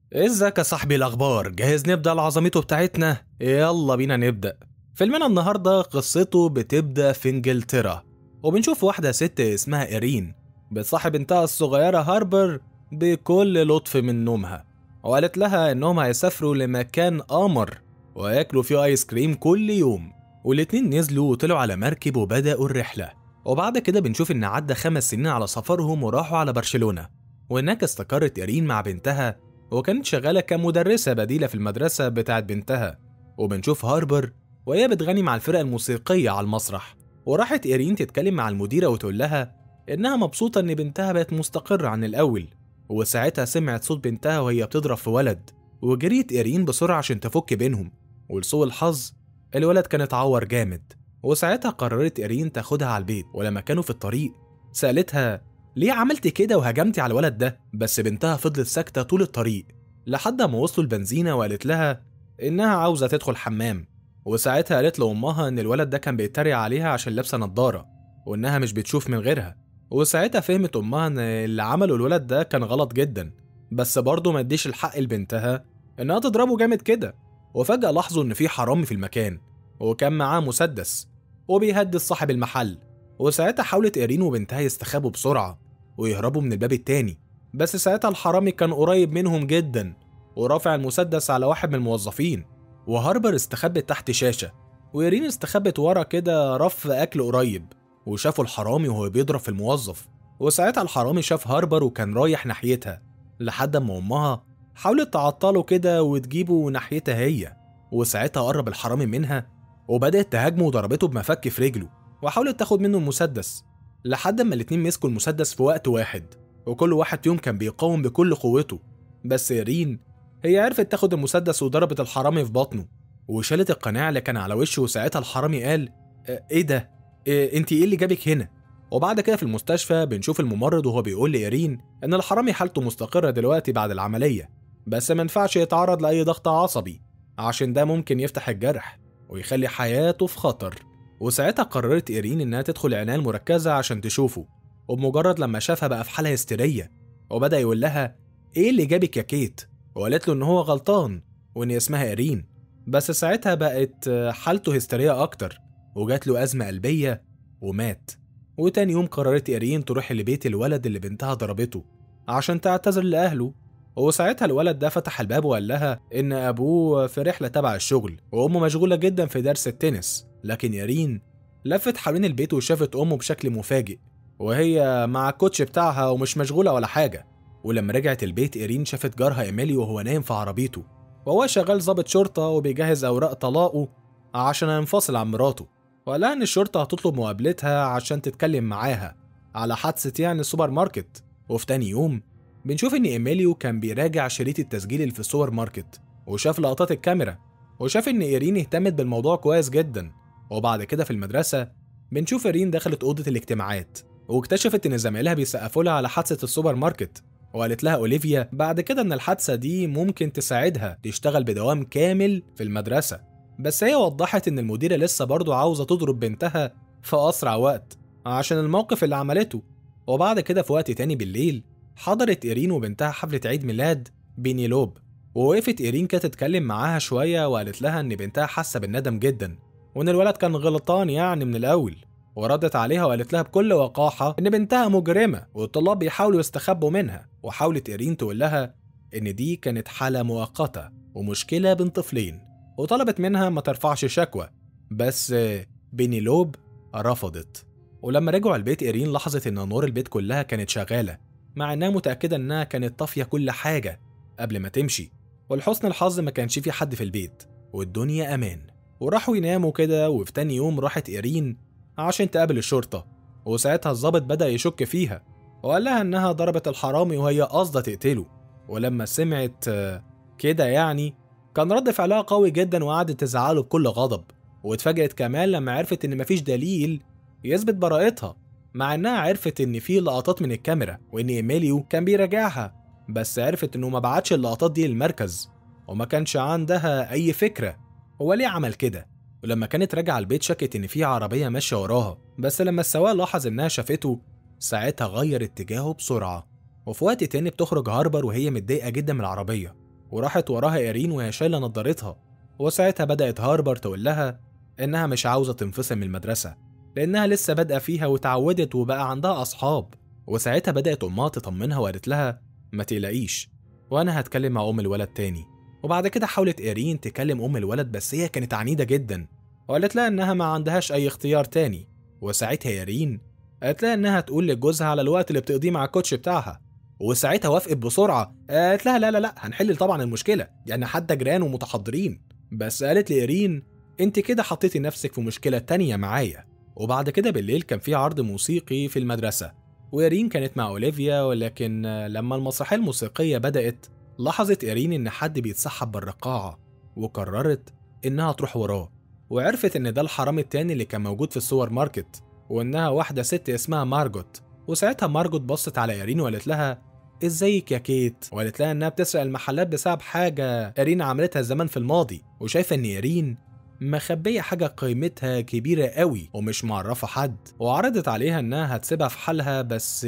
ازيك يا صاحبي الاخبار جاهز نبدا العظميته بتاعتنا يلا بينا نبدا فيلمنا النهارده قصته بتبدا في انجلترا وبنشوف واحده ست اسمها ايرين بتصاحب بنتها الصغيره هاربر بكل لطف من نومها وقالت لها انهم هيسافروا لمكان قمر وياكلوا فيه ايس كريم كل يوم والاتنين نزلوا وطلعوا على مركب وبداوا الرحله وبعد كده بنشوف ان عدى خمس سنين على سفرهم وراحوا على برشلونه وهناك استقرت ايرين مع بنتها وكانت شغالة كمدرسة بديلة في المدرسة بتاعت بنتها وبنشوف هاربر وهي بتغني مع الفرقة الموسيقية على المسرح وراحت إيرين تتكلم مع المديرة وتقول لها إنها مبسوطة إن بنتها بقت مستقرة عن الأول وساعتها سمعت صوت بنتها وهي بتضرب في ولد وجريت إيرين بسرعة عشان تفك بينهم ولسوء الحظ الولد كان اتعور جامد وساعتها قررت إيرين تاخدها على البيت ولما كانوا في الطريق سألتها ليه عملت كده وهجمتي على الولد ده بس بنتها فضلت ساكتة طول الطريق لحد ما وصلوا البنزينة وقالت لها إنها عاوزة تدخل حمام وساعتها قالت لأمها إن الولد ده كان بيتريق عليها عشان لابسة نضارة وإنها مش بتشوف من غيرها وساعتها فهمت أمها إن اللي عمله الولد ده كان غلط جدا بس برضه ما اديش الحق لبنتها إنها تضربه جامد كده وفجأة لاحظوا إن في حرامي في المكان وكان معاه مسدس وبيهدد صاحب المحل وساعتها حاولت إيرين وبنتها يستخبوا بسرعة ويهربوا من الباب التاني بس ساعتها الحرامي كان قريب منهم جدا ورافع المسدس على واحد من الموظفين وهاربر استخبت تحت شاشة وإيرين استخبت ورا كده رف أكل قريب وشافوا الحرامي وهو بيضرب في الموظف وساعتها الحرامي شاف هاربر وكان رايح ناحيتها لحد ما أمها حاولت تعطله كده وتجيبه ناحيتها هي وساعتها قرب الحرامي منها وبدأت تهاجمه وضربته بمفك في رجله وحاولت تاخد منه المسدس لحد ما الاتنين مسكوا المسدس في وقت واحد وكل واحد فيهم كان بيقاوم بكل قوته بس إيرين هي عرفت تاخد المسدس وضربت الحرامي في بطنه وشالت القناع اللي كان على وشه وساعتها الحرامي قال "آه، ايه ده إيه انت ايه اللي جابك هنا وبعد كده في المستشفى بنشوف الممرض وهو بيقول لإيرين ان الحرامي حالته مستقرة دلوقتي بعد العملية بس ما ينفعش يتعرض لأي ضغط عصبي عشان ده ممكن يفتح الجرح ويخلي حياته في خطر وساعتها قررت إيرين إنها تدخل العناية المركزة عشان تشوفه وبمجرد لما شافها بقى في حالة هستيرية وبدأ يقول لها إيه اللي جابك يا كيت؟ وقالت له إن هو غلطان وإن اسمها إيرين بس ساعتها بقت آه، حالته هستيرية أكتر وجات له أزمة قلبية ومات وتاني يوم قررت إيرين تروح لبيت الولد اللي بنتها ضربته عشان تعتذر لأهله وساعتها الولد ده فتح الباب وقال لها إن أبوه في رحلة تبع الشغل وأمه مشغولة جدا في درس التنس لكن يارين لفت حوالين البيت وشافت أمه بشكل مفاجئ وهي مع الكوتش بتاعها ومش مشغولة ولا حاجة ولما رجعت البيت إيرين شافت جارها إيميلي وهو نايم في عربيته وهو شغال ضابط شرطة وبيجهز أوراق طلاقه عشان ينفصل عن مراته وقال لها إن الشرطة هتطلب مقابلتها عشان تتكلم معاها على حادثة يعني السوبر ماركت وفي تاني يوم بنشوف إن إيميليو كان بيراجع شريط التسجيل اللي في السوبر ماركت وشاف لقطات الكاميرا وشاف إن إيرين اهتمت بالموضوع كويس جدا وبعد كده في المدرسة بنشوف إيرين دخلت أوضة الاجتماعات واكتشفت إن زمايلها بيسقفوا لها على حادثة السوبر ماركت وقالت لها أوليفيا بعد كده إن الحادثة دي ممكن تساعدها تشتغل بدوام كامل في المدرسة بس هي وضحت إن المديرة لسه برضه عاوزة تضرب بنتها في أسرع وقت عشان الموقف اللي عملته وبعد كده في وقت تاني بالليل حضرت إيرين وبنتها حفلة عيد ميلاد بينيلوب ووقفت إيرين كده تتكلم معاها شوية وقالت لها إن بنتها حاسة بالندم جدا وإن الولد كان غلطان يعني من الأول وردت عليها وقالت لها بكل وقاحة إن بنتها مجرمة والطلاب بيحاولوا يستخبوا منها وحاولت إيرين تقول لها إن دي كانت حالة مؤقتة ومشكلة بين طفلين وطلبت منها ما ترفعش شكوى بس آه، بينيلوب رفضت ولما رجعوا البيت إيرين لاحظت إن نور البيت كلها كانت شغالة مع إنها متأكدة إنها كانت طافية كل حاجة قبل ما تمشي ولحسن الحظ ما كانش في حد في البيت والدنيا أمان وراحوا يناموا كده وفي تاني يوم راحت إيرين عشان تقابل الشرطة وساعتها الضابط بدأ يشك فيها وقال لها إنها ضربت الحرامي وهي قاصدة تقتله ولما سمعت آه، كده يعني كان رد فعلها قوي جدا وقعدت تزعله بكل غضب واتفاجئت كمان لما عرفت إن مفيش دليل يثبت براءتها مع إنها عرفت إن في لقطات من الكاميرا وإن إيميليو كان بيراجعها بس عرفت إنه ما بعتش اللقطات دي للمركز وما كانش عندها أي فكرة هو ليه عمل كده ولما كانت راجعة البيت شكت إن في عربية ماشية وراها بس لما السواق لاحظ إنها شافته ساعتها غير اتجاهه بسرعة وفي وقت تاني بتخرج هاربر وهي متضايقة جدا من العربية وراحت وراها إيرين وهي شايلة نضارتها وساعتها بدأت هاربر تقول لها إنها مش عاوزة تنفصل من المدرسة لأنها لسه بادئة فيها وتعودت وبقى عندها أصحاب وساعتها بدأت أمها تطمنها وقالت لها ما تقلقيش وأنا هتكلم مع أم الولد تاني وبعد كده حاولت إيرين تكلم أم الولد بس هي كانت عنيدة جدا وقالت لها إنها ما عندهاش أي اختيار تاني وساعتها إيرين قالت لها إنها تقول لجوزها على الوقت اللي بتقضيه مع الكوتش بتاعها وساعتها وافقت بسرعة قالت لها لا لا لا هنحل طبعا المشكلة يعني حتى جيران ومتحضرين بس قالت لإيرين انت كده حطيتي نفسك في مشكلة تانية معايا وبعد كده بالليل كان في عرض موسيقي في المدرسة وإيرين كانت مع أوليفيا ولكن لما المسرحية الموسيقية بدأت لاحظت إيرين إن حد بيتسحب بالرقاعة وقررت إنها تروح وراه وعرفت إن ده الحرامي التاني اللي كان موجود في السوبر ماركت وإنها واحدة ست اسمها مارجوت وساعتها مارجوت بصت على إيرين وقالت لها ازيك يا كيت وقالت لها انها بتسرق المحلات بسبب حاجه ايرين عملتها زمان في الماضي وشايفه ان ايرين مخبية حاجة قيمتها كبيرة قوي ومش معرفة حد وعرضت عليها انها هتسيبها في حالها بس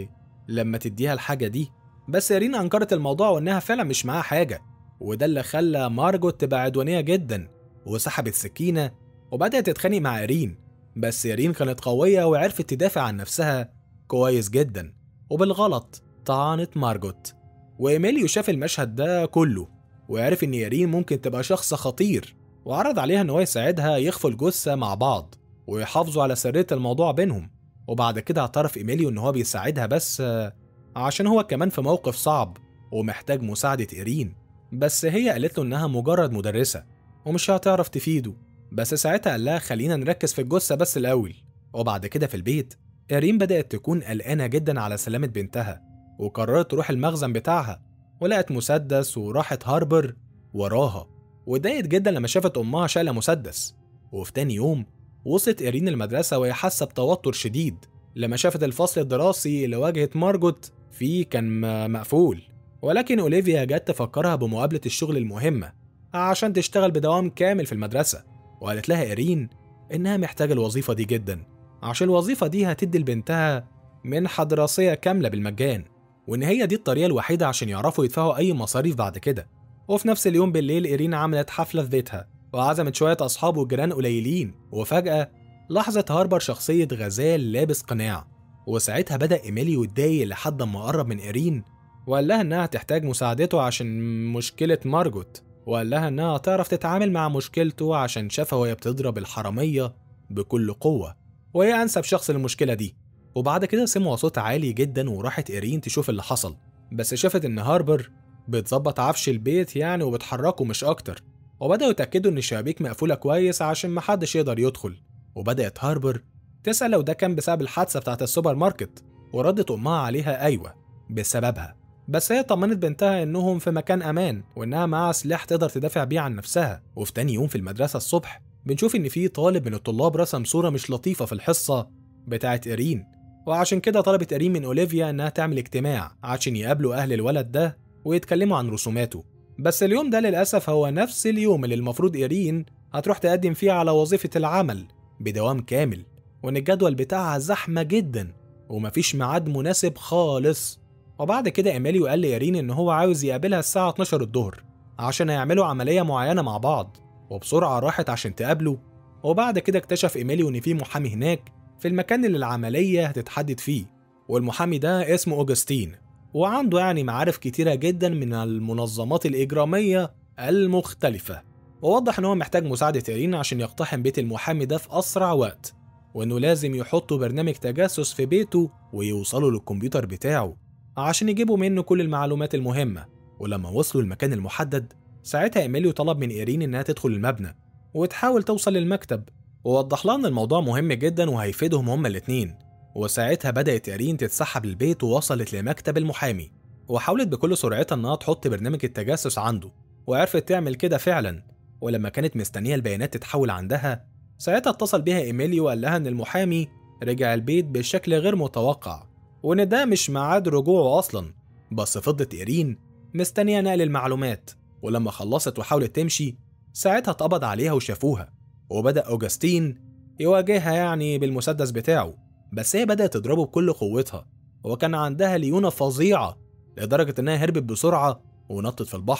لما تديها الحاجة دي بس ايرين انكرت الموضوع وانها فعلا مش معاها حاجة وده اللي خلى مارجوت تبقى عدوانية جدا وسحبت سكينة وبدأت تتخانق مع ايرين بس ايرين كانت قوية وعرفت تدافع عن نفسها كويس جدا وبالغلط طعنت مارجوت وإيميليو شاف المشهد ده كله وعرف إن يارين ممكن تبقى شخص خطير وعرض عليها إن هو يساعدها يخفوا الجثة مع بعض ويحافظوا على سرية الموضوع بينهم وبعد كده اعترف إيميليو إن هو بيساعدها بس عشان هو كمان في موقف صعب ومحتاج مساعدة إيرين بس هي قالت له إنها مجرد مدرسة ومش هتعرف تفيده بس ساعتها قال لها خلينا نركز في الجثة بس الأول وبعد كده في البيت إيرين بدأت تكون قلقانة جدا على سلامة بنتها وقررت تروح المخزن بتاعها ولقت مسدس وراحت هاربر وراها واتضايقت جدا لما شافت أمها شايلة مسدس وفي تاني يوم وصلت إيرين المدرسة وهي حاسة بتوتر شديد لما شافت الفصل الدراسي اللي واجهت مارجوت فيه كان مقفول ولكن أوليفيا جت تفكرها بمقابلة الشغل المهمة عشان تشتغل بدوام كامل في المدرسة وقالت لها إيرين إنها محتاجة الوظيفة دي جدا عشان الوظيفة دي هتدي لبنتها منحة دراسية كاملة بالمجان وإن هي دي الطريقة الوحيدة عشان يعرفوا يدفعوا أي مصاريف بعد كده وفي نفس اليوم بالليل إيرين عملت حفلة في بيتها وعزمت شوية أصحاب وجيران قليلين وفجأة لاحظت هاربر شخصية غزال لابس قناع وساعتها بدأ إيميليو يتضايق لحد ما قرب من إيرين وقال لها إنها تحتاج مساعدته عشان مشكلة مارجوت وقال لها إنها تعرف تتعامل مع مشكلته عشان شافها وهي بتضرب الحرامية بكل قوة وهي أنسب شخص للمشكلة دي وبعد كده سمعوا صوت عالي جدا وراحت إيرين تشوف اللي حصل بس شافت إن هاربر بتظبط عفش البيت يعني وبتحركه مش أكتر وبدأوا يتأكدوا إن الشبابيك مقفولة كويس عشان محدش يقدر يدخل وبدأت هاربر تسأل لو ده كان بسبب الحادثة بتاعت السوبر ماركت وردت أمها عليها أيوة بسببها بس هي طمنت بنتها إنهم في مكان أمان وإنها معاها سلاح تقدر تدافع بيه عن نفسها وفي تاني يوم في المدرسة الصبح بنشوف إن في طالب من الطلاب رسم صورة مش لطيفة في الحصة بتاعت إيرين وعشان كده طلبت إيرين من أوليفيا إنها تعمل اجتماع عشان يقابلوا أهل الولد ده ويتكلموا عن رسوماته بس اليوم ده للأسف هو نفس اليوم اللي المفروض إيرين هتروح تقدم فيه على وظيفة العمل بدوام كامل وإن الجدول بتاعها زحمة جدا ومفيش ميعاد مناسب خالص وبعد كده إيميليو قال لإيرين إن هو عاوز يقابلها الساعة 12 الظهر عشان يعملوا عملية معينة مع بعض وبسرعة راحت عشان تقابله وبعد كده اكتشف إيميليو إن في محامي هناك في المكان اللي العملية هتتحدد فيه والمحامي ده اسمه أوجستين وعنده يعني معارف كتيرة جدا من المنظمات الإجرامية المختلفة ووضح إن هو محتاج مساعدة إيرين عشان يقتحم بيت المحامي ده في أسرع وقت وإنه لازم يحطوا برنامج تجسس في بيته ويوصلوا للكمبيوتر بتاعه عشان يجيبوا منه كل المعلومات المهمة ولما وصلوا المكان المحدد ساعتها إيميليو طلب من إيرين إنها تدخل المبنى وتحاول توصل للمكتب ووضح لها إن الموضوع مهم جدا وهيفيدهم هما الاتنين وساعتها بدأت إيرين تتسحب للبيت ووصلت لمكتب المحامي وحاولت بكل سرعتها إنها تحط برنامج التجسس عنده وعرفت تعمل كده فعلا ولما كانت مستنية البيانات تتحول عندها ساعتها اتصل بيها إيميليو وقال لها إن المحامي رجع البيت بشكل غير متوقع وإن ده مش ميعاد رجوعه أصلا بس فضلت إيرين مستنية نقل المعلومات ولما خلصت وحاولت تمشي ساعتها اتقبض عليها وشافوها وبدأ أوجستين يواجهها يعني بالمسدس بتاعه بس هي بدأت تضربه بكل قوتها وكان عندها ليونة فظيعة لدرجة إنها هربت بسرعة ونطت في البحر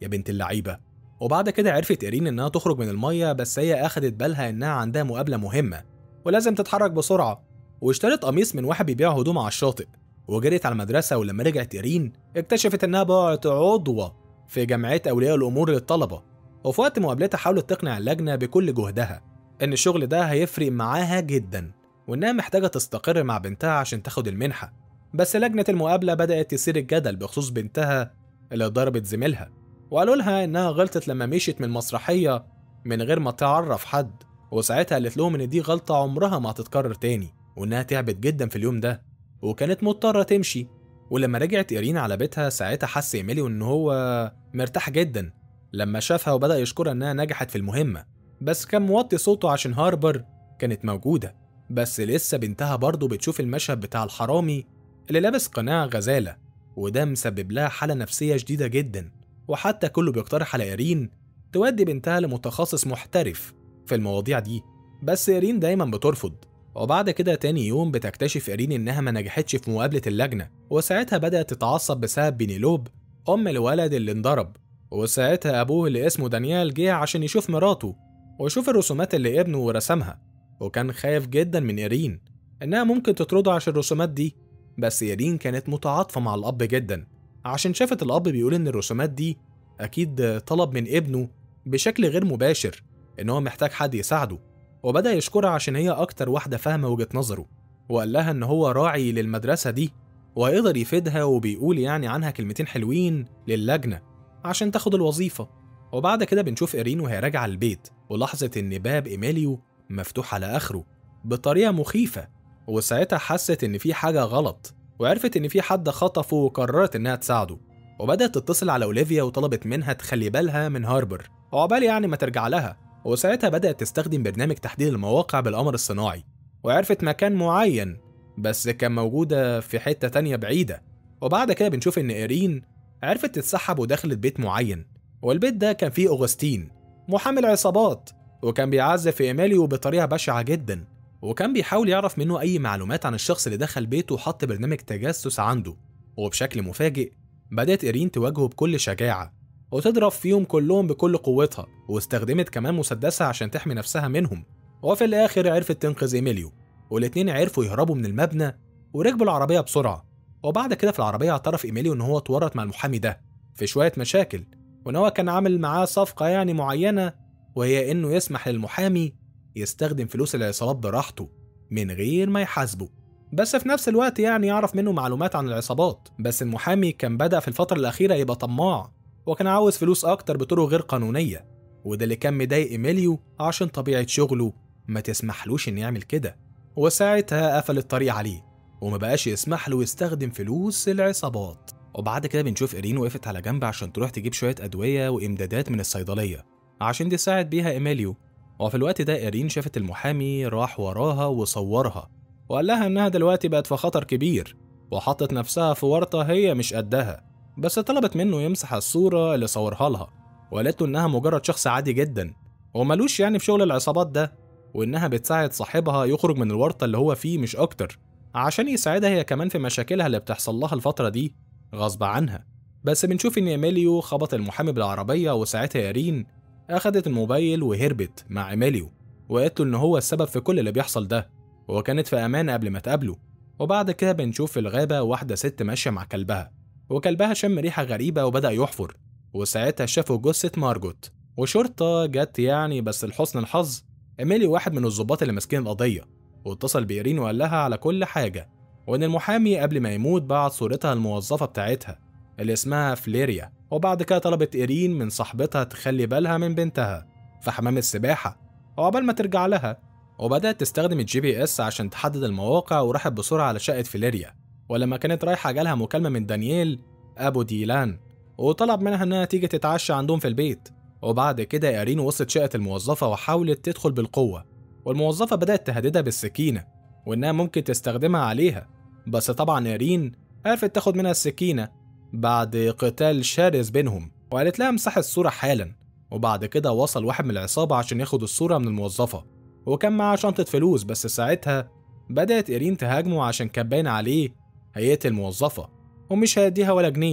يا بنت اللعيبة وبعد كده عرفت إيرين إنها تخرج من المية بس هي أخدت بالها إنها عندها مقابلة مهمة ولازم تتحرك بسرعة واشترت قميص من واحد بيبيع هدوم على الشاطئ وجريت على المدرسة ولما رجعت إيرين اكتشفت إنها بقت عضوة في جمعية أولياء الأمور للطلبة وفي وقت مقابلتها حاولت تقنع اللجنة بكل جهدها إن الشغل ده هيفرق معاها جدا وإنها محتاجة تستقر مع بنتها عشان تاخد المنحة بس لجنة المقابلة بدأت تثير الجدل بخصوص بنتها اللي ضربت زميلها وقالوا لها إنها غلطت لما مشيت من المسرحية من غير ما تعرف حد وساعتها قالت لهم إن دي غلطة عمرها ما هتتكرر تاني وإنها تعبت جدا في اليوم ده وكانت مضطرة تمشي ولما رجعت إيرين على بيتها ساعتها حس إيميليو إن هو مرتاح جدا لما شافها وبدأ يشكرها إنها نجحت في المهمة بس كان موطي صوته عشان هاربر كانت موجودة بس لسه بنتها برضه بتشوف المشهد بتاع الحرامي اللي لابس قناع غزالة وده مسبب لها حالة نفسية شديدة جدا وحتى كله بيقترح على إيرين تودي بنتها لمتخصص محترف في المواضيع دي بس إيرين دايما بترفض وبعد كده تاني يوم بتكتشف إيرين إنها ما نجحتش في مقابلة اللجنة وساعتها بدأت تتعصب بسبب بينيلوب أم الولد اللي انضرب وساعتها أبوه اللي اسمه دانيال جه عشان يشوف مراته ويشوف الرسومات اللي ابنه رسمها وكان خايف جدا من إيرين إنها ممكن تطرده عشان الرسومات دي بس إيرين كانت متعاطفة مع الأب جدا عشان شافت الأب بيقول إن الرسومات دي أكيد طلب من ابنه بشكل غير مباشر إن هو محتاج حد يساعده وبدأ يشكرها عشان هي أكتر واحدة فاهمة وجهة نظره وقال لها إن هو راعي للمدرسة دي وهيقدر يفيدها وبيقول يعني عنها كلمتين حلوين للجنة عشان تاخد الوظيفة وبعد كده بنشوف إيرين وهي راجعة البيت ولاحظت إن باب إيميليو مفتوح على آخره بطريقة مخيفة وساعتها حست إن في حاجة غلط وعرفت إن في حد خطفه وقررت إنها تساعده وبدأت تتصل على أوليفيا وطلبت منها تخلي بالها من هاربر وعقبال يعني ما ترجع لها وساعتها بدأت تستخدم برنامج تحديد المواقع بالقمر الصناعي وعرفت مكان معين بس كان موجودة في حتة تانية بعيدة وبعد كده بنشوف إن إيرين عرفت تتسحب ودخلت بيت معين والبيت ده كان فيه أوغسطين محامي العصابات وكان بيعذب في إيميليو بطريقة بشعة جدا وكان بيحاول يعرف منه أي معلومات عن الشخص اللي دخل بيته وحط برنامج تجسس عنده وبشكل مفاجئ بدأت إيرين تواجهه بكل شجاعة وتضرب فيهم كلهم بكل قوتها واستخدمت كمان مسدسها عشان تحمي نفسها منهم وفي الآخر عرفت تنقذ إيميليو والاتنين عرفوا يهربوا من المبنى وركبوا العربية بسرعة وبعد كده في العربية اعترف إيميليو إن هو اتورط مع المحامي ده في شوية مشاكل وإن هو كان عامل معاه صفقة يعني معينة وهي إنه يسمح للمحامي يستخدم فلوس العصابات براحته من غير ما يحاسبه بس في نفس الوقت يعني يعرف منه معلومات عن العصابات بس المحامي كان بدأ في الفترة الأخيرة يبقى طماع وكان عاوز فلوس أكتر بطرق غير قانونية وده اللي كان مضايق إيميليو عشان طبيعة شغله ما تسمحلوش إنه يعمل كده وساعتها قفل الطريق عليه وما بقاش يسمح له يستخدم فلوس العصابات وبعد كده بنشوف إيرين وقفت على جنب عشان تروح تجيب شوية أدوية وإمدادات من الصيدلية عشان تساعد بيها إيميليو وفي الوقت ده إيرين شافت المحامي راح وراها وصورها وقال لها إنها دلوقتي بقت في خطر كبير وحطت نفسها في ورطة هي مش قدها بس طلبت منه يمسح الصورة اللي صورها لها وقالت له إنها مجرد شخص عادي جدا وملوش يعني في شغل العصابات ده وإنها بتساعد صاحبها يخرج من الورطة اللي هو فيه مش أكتر عشان يساعدها هي كمان في مشاكلها اللي بتحصل لها الفترة دي غصب عنها بس بنشوف إن إيميليو خبط المحامي بالعربية وساعتها إيرين أخدت الموبايل وهربت مع إيميليو وقالت له إن هو السبب في كل اللي بيحصل ده وكانت في أمان قبل ما تقابله وبعد كده بنشوف في الغابة واحدة ست ماشية مع كلبها وكلبها شم ريحة غريبة وبدأ يحفر وساعتها شافوا جثة مارجوت وشرطة جت يعني بس لحسن الحظ إيميلي واحد من الضباط اللي ماسكين القضية واتصل بإيرين وقال لها على كل حاجة وإن المحامي قبل ما يموت بعت صورتها الموظفة بتاعتها اللي اسمها فليريا وبعد كده طلبت إيرين من صاحبتها تخلي بالها من بنتها في حمام السباحة وعقبال ما ترجع لها وبدأت تستخدم الجي بي اس عشان تحدد المواقع وراحت بسرعة على شقة فيليريا ولما كانت رايحة جالها مكالمة من دانييل أبو ديلان وطلب منها إنها تيجي تتعشى عندهم في البيت وبعد كده إيرين وصلت شقة الموظفة وحاولت تدخل بالقوة والموظفة بدأت تهددها بالسكينة وإنها ممكن تستخدمها عليها بس طبعا إيرين عرفت تاخد منها السكينة بعد قتال شرس بينهم وقالت لها امسح الصورة حالا وبعد كده وصل واحد من العصابة عشان ياخد الصورة من الموظفة وكان معاه شنطة فلوس بس ساعتها بدأت إيرين تهاجمه عشان كان باين عليه هيقتل الموظفة ومش هيديها ولا جنيه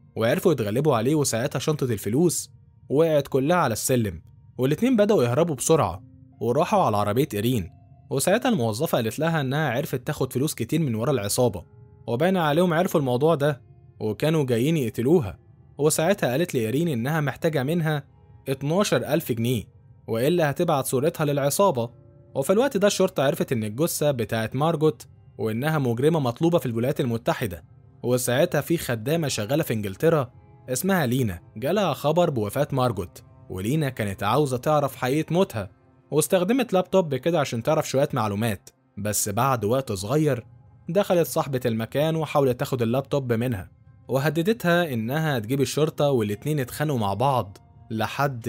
وعرفوا يتغلبوا عليه وساعتها شنطة الفلوس وقعت كلها على السلم والاتنين بدأوا يهربوا بسرعة وراحوا على عربية إيرين وساعتها الموظفة قالت لها إنها عرفت تاخد فلوس كتير من ورا العصابة وباين عليهم عرفوا الموضوع ده وكانوا جايين يقتلوها وساعتها قالت لإيرين إنها محتاجة منها 12 ألف جنيه وإلا هتبعت صورتها للعصابة وفي الوقت ده الشرطة عرفت إن الجثة بتاعت مارجوت وإنها مجرمة مطلوبة في الولايات المتحدة وساعتها في خدامة شغالة في إنجلترا اسمها لينا جالها خبر بوفاة مارجوت ولينا كانت عاوزة تعرف حقيقة موتها واستخدمت لابتوب كده عشان تعرف شوية معلومات بس بعد وقت صغير دخلت صاحبة المكان وحاولت تاخد اللابتوب منها وهددتها إنها تجيب الشرطة والاتنين اتخانقوا مع بعض لحد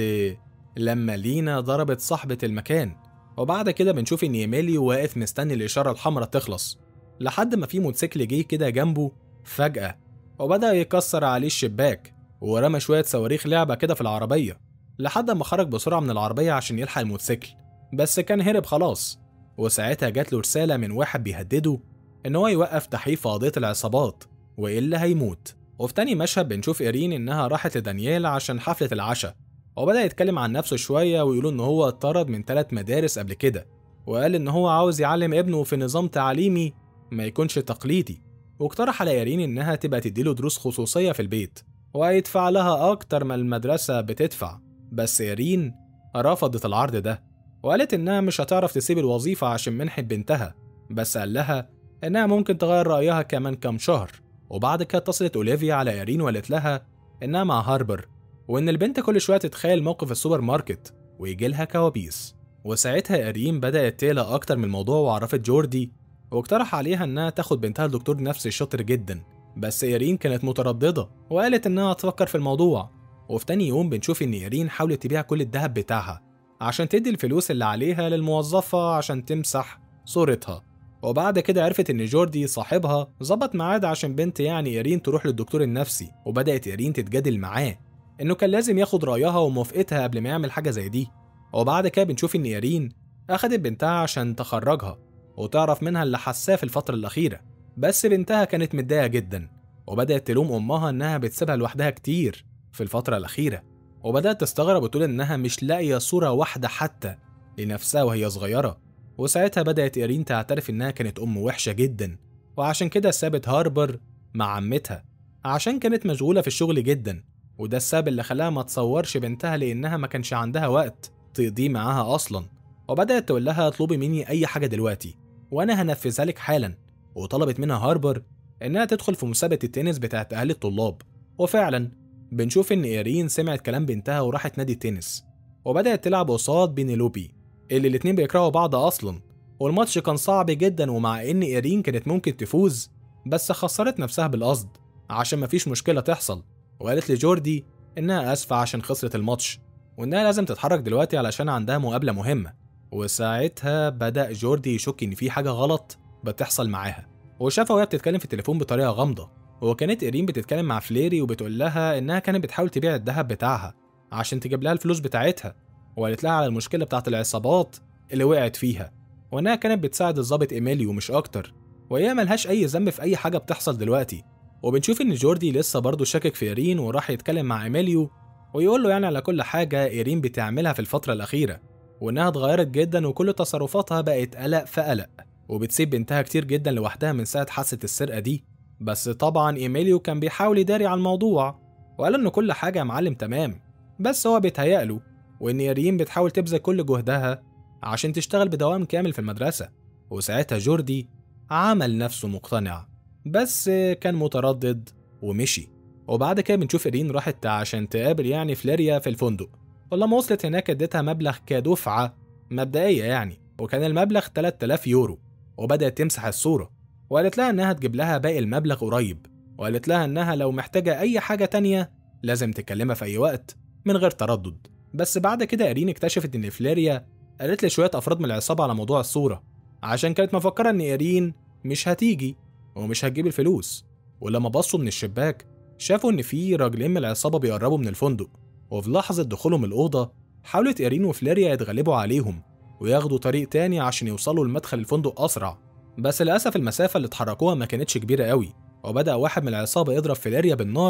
لما لينا ضربت صاحبة المكان وبعد كده بنشوف إن إيميليو واقف مستني الإشارة الحمراء تخلص لحد ما في موتوسيكل جه كده جنبه فجأة وبدأ يكسر عليه الشباك ورمى شوية صواريخ لعبة كده في العربية لحد ما خرج بسرعة من العربية عشان يلحق الموتوسيكل بس كان هرب خلاص وساعتها جات له رسالة من واحد بيهدده إن هو يوقف تحقيق في قضية العصابات وإلا هيموت وفي تاني مشهد بنشوف إيرين إنها راحت لدانييل عشان حفلة العشاء وبدأ يتكلم عن نفسه شوية ويقولوا إن هو اتطرد من ثلاث مدارس قبل كده وقال إن هو عاوز يعلم ابنه في نظام تعليمي ما يكونش تقليدي واقترح على إيرين إنها تبقى تديله دروس خصوصية في البيت وهيدفع لها أكتر ما المدرسة بتدفع بس إيرين رفضت العرض ده وقالت إنها مش هتعرف تسيب الوظيفة عشان منحة بنتها بس قال لها إنها ممكن تغير رأيها كمان كام شهر وبعد كده اتصلت أوليفيا على إيرين وقالت لها إنها مع هاربر وإن البنت كل شوية تتخيل موقف السوبر ماركت ويجي لها كوابيس وساعتها إيرين بدأت تقلق أكتر من الموضوع وعرفت جوردي واقترح عليها إنها تاخد بنتها لدكتور نفسي شاطر جدا بس إيرين كانت مترددة وقالت إنها هتفكر في الموضوع وفي تاني يوم بنشوف إن إيرين حاولت تبيع كل الذهب بتاعها عشان تدي الفلوس اللي عليها للموظفة عشان تمسح صورتها وبعد كده عرفت إن جوردي صاحبها ظبط ميعاد عشان بنت يعني إيرين تروح للدكتور النفسي وبدأت إيرين تتجادل معاه إنه كان لازم ياخد رأيها وموافقتها قبل ما يعمل حاجة زي دي وبعد كده بنشوف إن إيرين أخدت بنتها عشان تخرجها وتعرف منها اللي حساه في الفترة الأخيرة بس بنتها كانت متضايقة جدا وبدأت تلوم أمها إنها بتسيبها لوحدها كتير في الفترة الأخيرة وبدأت تستغرب وتقول إنها مش لاقية صورة واحدة حتى لنفسها وهي صغيرة وساعتها بدأت إيرين تعترف إنها كانت أم وحشة جدا وعشان كده سابت هاربر مع عمتها عشان كانت مشغولة في الشغل جدا وده السبب اللي خلاها ما تصورش بنتها لأنها ما كانش عندها وقت تقضيه معاها أصلا وبدأت تقول لها اطلبي مني أي حاجة دلوقتي وأنا هنفذها لك حالا وطلبت منها هاربر إنها تدخل في مسابقة التنس بتاعت أهل الطلاب وفعلا بنشوف إن إيرين سمعت كلام بنتها وراحت نادي التنس وبدأت تلعب قصاد بينيلوبي اللي الاتنين بيكرهوا بعض أصلا والماتش كان صعب جدا ومع إن إيرين كانت ممكن تفوز بس خسرت نفسها بالقصد عشان مفيش مشكلة تحصل وقالت لجوردي إنها آسفة عشان خسرت الماتش وإنها لازم تتحرك دلوقتي علشان عندها مقابلة مهمة وساعتها بدأ جوردي يشك إن في حاجة غلط بتحصل معاها وشافها وهي بتتكلم في التليفون بطريقة غامضة وكانت إيرين بتتكلم مع فليري وبتقول لها إنها كانت بتحاول تبيع الذهب بتاعها عشان تجيب لها الفلوس بتاعتها وقالت لها على المشكلة بتاعت العصابات اللي وقعت فيها وإنها كانت بتساعد الظابط إيميليو مش أكتر وهي ملهاش أي ذنب في أي حاجة بتحصل دلوقتي وبنشوف إن جوردي لسه برضه شاكك في إيرين وراح يتكلم مع إيميليو ويقول له يعني على كل حاجة إيرين بتعملها في الفترة الأخيرة وإنها اتغيرت جدا وكل تصرفاتها بقت قلق في قلق وبتسيب بنتها كتير جدا لوحدها من ساعة حادثة السرقة دي بس طبعا إيميليو كان بيحاول يداري على الموضوع وقال إن كل حاجة يا معلم تمام بس هو بيتهيأله وإن إيرين بتحاول تبذل كل جهدها عشان تشتغل بدوام كامل في المدرسة وساعتها جوردي عمل نفسه مقتنع بس كان متردد ومشي وبعد كده بنشوف إيرين راحت عشان تقابل يعني فليريا في الفندق ولما وصلت هناك اديتها مبلغ كدفعة مبدئية يعني وكان المبلغ 3000 يورو وبدأت تمسح الصورة وقالت لها إنها تجيب لها باقي المبلغ قريب وقالت لها إنها لو محتاجة أي حاجة تانية لازم تكلمها في أي وقت من غير تردد بس بعد كده إيرين اكتشفت إن فليريا قالت لشوية أفراد من العصابة على موضوع الصورة عشان كانت مفكرة إن إيرين مش هتيجي ومش هتجيب الفلوس ولما بصوا من الشباك شافوا إن في راجلين من العصابة بيقربوا من الفندق وفي لحظة دخولهم الأوضة حاولت إيرين وفليريا يتغلبوا عليهم وياخدوا طريق تاني عشان يوصلوا لمدخل الفندق أسرع بس للأسف المسافة اللي اتحركوها ما كانتش كبيرة قوي وبدأ واحد من العصابة يضرب فليريا بالنار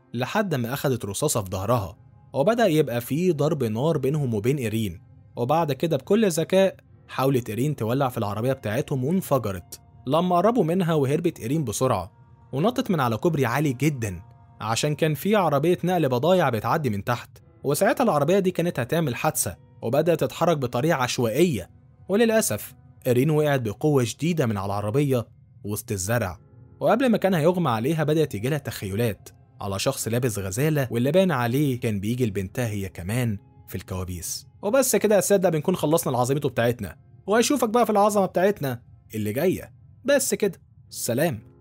لحد ما أخدت رصاصة في ظهرها وبدأ يبقى في ضرب نار بينهم وبين إيرين وبعد كده بكل ذكاء حاولت إيرين تولع في العربية بتاعتهم وانفجرت لما قربوا منها وهربت إيرين بسرعة ونطت من على كوبري عالي جدا عشان كان في عربية نقل بضايع بتعدي من تحت وساعتها العربية دي كانت هتعمل حادثة وبدأت تتحرك بطريقة عشوائية وللأسف إيرين وقعت بقوة شديدة من على العربية وسط الزرع وقبل ما كان هيغمى عليها بدأت يجيلها تخيلات على شخص لابس غزالة واللي باين عليه كان بيجي لبنتها هي كمان في الكوابيس وبس كده يا سادة بنكون خلصنا العظمته بتاعتنا واشوفك بقى في العظمة بتاعتنا اللي جاية بس كده سلام